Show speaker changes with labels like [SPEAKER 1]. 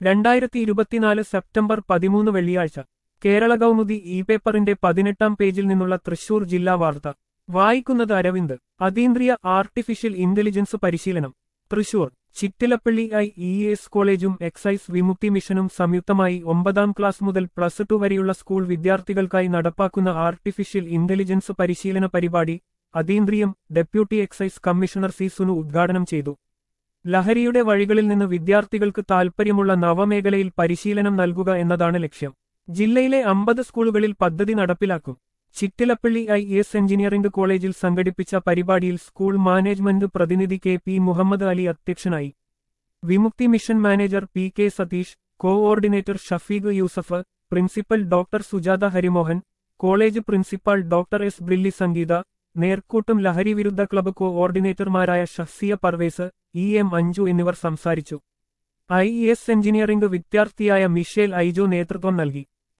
[SPEAKER 1] രണ്ടായിരത്തി ഇരുപത്തിനാല് സെപ്റ്റംബർ പതിമൂന്ന് വെള്ളിയാഴ്ച കേരള കൗമുദി ഇ പേപ്പറിന്റെ പതിനെട്ടാം പേജിൽ നിന്നുള്ള തൃശൂർ ജില്ലാ വാർത്ത വായിക്കുന്നത് അരവിന്ദ് അതീന്ദ്രിയ ആർട്ടിഫിഷ്യൽ ഇന്റലിജൻസ് പരിശീലനം Thrissur Chittilappally I E S കോളേജും എക്സൈസ് വിമുക്തി മിഷനും സംയുക്തമായി ഒമ്പതാം ക്ലാസ് മുതൽ പ്ലസ് ടു വരെയുള്ള സ്കൂൾ വിദ്യാർത്ഥികൾക്കായി നടപ്പാക്കുന്ന ആർട്ടിഫിഷ്യൽ ഇന്റലിജൻസ് പരിശീലന പരിപാടി അതീന്ദ്രിയം deputy excise commissioner C Sunu ഉദ്ഘാടനം ചെയ്തു ലഹരിയുടെ വഴികളിൽ നിന്ന് വിദ്യാർത്ഥികൾക്ക് താൽപ്പര്യമുള്ള നവമേഖലയിൽ പരിശീലനം നൽകുക എന്നതാണ് ലക്ഷ്യം ജില്ലയിലെ അമ്പത് സ്കൂളുകളിൽ പദ്ധതി നടപ്പിലാക്കും ചിറ്റിലപ്പള്ളി ഐ എസ് എഞ്ചിനീയറിംഗ് കോളേജിൽ സംഘടിപ്പിച്ച പരിപാടിയിൽ സ്കൂൾ മാനേജ്മെന്റ് പ്രതിനിധി കെ പി മുഹമ്മദ് അലി അധ്യക്ഷനായി Vimukthi mission manager P K Satheesh coordinator Shafeeq Yusuf principal doctor Sujatha Harimohan college principal doctor S Brilly Sangeetha നേർക്കൂട്ടും ലഹരി വിരുദ്ധ ക്ലബ്ബ് കോഓർഡിനേറ്റർമാരായ ഷഹ്സിയ പർവേസ് ഇ എം അഞ്ജു എന്നിവർ സംസാരിച്ചു ഐ എസ് എഞ്ചിനീയറിംഗ് വിദ്യാർത്ഥിയായ മിഷേൽ ഐജോ നേതൃത്വം നൽകി